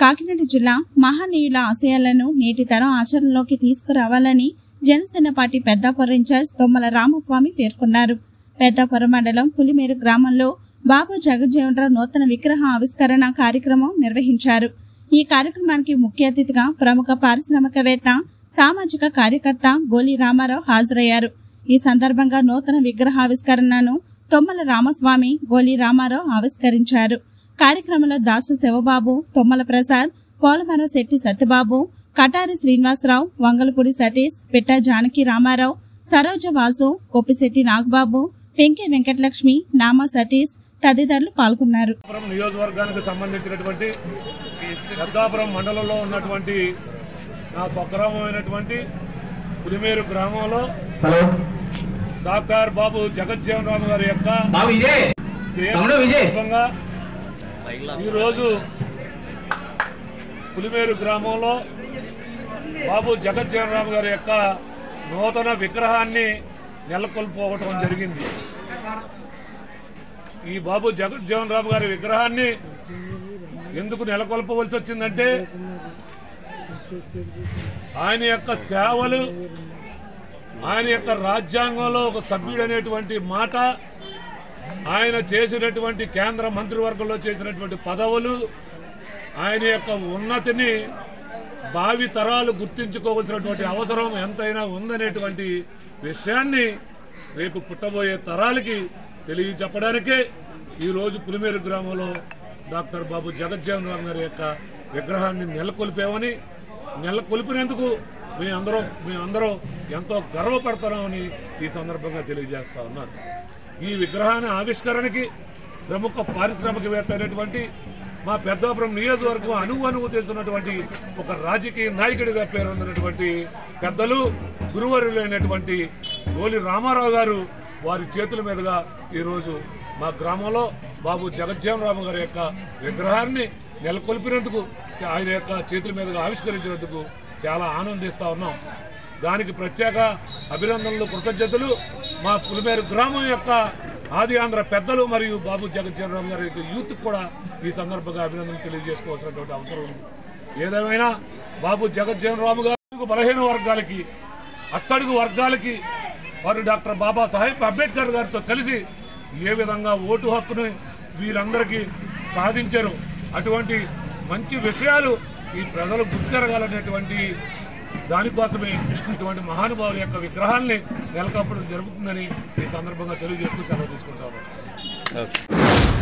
కాకినాడ జిల్లా మహనీయుల ఆశయాలను నేటి తరం ఆచరణలోకి తీసుకురావాలని జనసేన పార్టీ పెద్దాపురం ఇన్ఛార్జ్ తొమ్మల రామస్వామి పేర్కొన్నారు పెద్దాపురం మండలం పులిమేరు గ్రామంలో బాబు జగజ్జీవనరావు నూతన విగ్రహ ఆవిష్కరణ కార్యక్రమం నిర్వహించారు ఈ కార్యక్రమానికి ముఖ్య అతిథిగా ప్రముఖ పారిశ్రామికవేత్త సామాజిక కార్యకర్త గోలి రామారావు హాజరయ్యారు ఈ సందర్భంగా నూతన విగ్రహావిష్కరణను తొమ్మల రామస్వామి గోలి రామారావు ఆవిష్కరించారు కార్యక్రమంలో దాసు శివబాబు తొమ్మల ప్రసాద్ పోలవరం శెట్టి సత్యబాబు కటారి శ్రీనివాసరావు వంగలపూడి సతీష్ పిట్ట జానకి రామారావు సరోజ వాసు కొప్పిశెట్టి నాగబాబు పెంకే వెంకటలక్ష్మి నామా సతీష్ తదితరులు పాల్గొన్నారు పెద్దాపురం నియోజకవర్గానికి సంబంధించినటువంటి పెద్దాపురం మండలంలో ఉన్నటువంటి నా స్వగ్రామమైనటువంటి పులిమేరు గ్రామంలో హలో డాక్టర్ బాబు జగజ్జీవన్ రామ్ గారి యొక్క బాబు విజయ్ తమ్ముడు విజయ్ సందర్భంగా ఈరోజు పులిమేరు గ్రామంలో బాబు జగజ్జీవన్ రామ్ గారి యొక్క నూతన విగ్రహాన్ని నెలకొల్పోవటం జరిగింది ఈ బాబు జగజ్జీవన్ రామ్ గారి విగ్రహాన్ని ఎందుకు నెలకొల్పవలసి వచ్చిందంటే ఆయన యొక్క సేవలు ఆయన యొక్క రాజ్యాంగంలో ఒక సభ్యుడు అనేటువంటి మాట ఆయన చేసినటువంటి కేంద్ర మంత్రివర్గంలో చేసినటువంటి పదవులు ఆయన యొక్క ఉన్నతిని భావి తరాలు గుర్తించుకోవాల్సినటువంటి అవసరం ఎంతైనా ఉందనేటువంటి విషయాన్ని రేపు పుట్టబోయే తరాలకి తెలియచెప్పడానికే ఈరోజు పులిమేరు గ్రామంలో డాక్టర్ బాబు జగజ్జీవన్ రామ్ గారి యొక్క విగ్రహాన్ని నెలకొల్పామని నెలకొల్పినందుకు మీ అందరం మీ అందరం ఎంతో గర్వపడతామని ఈ సందర్భంగా తెలియజేస్తా ఉన్నారు ఈ విగ్రహాన్ని ఆవిష్కరణకి ప్రముఖ పారిశ్రామికవేత్త అయినటువంటి మా పెద్దాపురం నియోజకవర్గం అనువు అనువు తెలుసున్నటువంటి ఒక రాజకీయ నాయకుడిగా పేరొందినటువంటి పెద్దలు గురువరులైనటువంటి గోలి రామారావు గారు వారి చేతుల మీదుగా ఈరోజు మా గ్రామంలో బాబు జగజ్జీవన్ రామ గారి యొక్క విగ్రహాన్ని నెలకొల్పినందుకు చ- ఆయన యొక్క చేతుల మీదుగా ఆవిష్కరించినందుకు చాలా ఆనందిస్తా ఉన్నాం దానికి ప్రత్యేక అభినందనలు కృతజ్ఞతలు మా పులిమేరు గ్రామం యొక్క ఆది ఆంధ్ర పెద్దలు మరియు బాబు జగజ్జనరామ్ గారి యొక్క యూత్ కూడా ఈ సందర్భంగా అభినందనలు తెలియజేసుకోవాల్సినటువంటి అవసరం ఉంది ఏదేమైనా బాబు జగజ్జనరామ్ గారు బలహీన వర్గాలకి అట్టడుగు వర్గాలకి వారు డాక్టర్ బాబా సాహెబ్ అంబేద్కర్ గారితో కలిసి ఏ విధంగా ఓటు హక్కును వీరందరికీ సాధించారు అటువంటి మంచి విషయాలు ఈ ప్రజలు గుర్తిరగాలనేటువంటి దానికోసమే ఇటువంటి మహానుభావుల యొక్క విగ్రహాల్ని నెలకొల్పడం జరుగుతుందని ఈ సందర్భంగా తెలియజేస్తూ సెలవు తీసుకుంటాము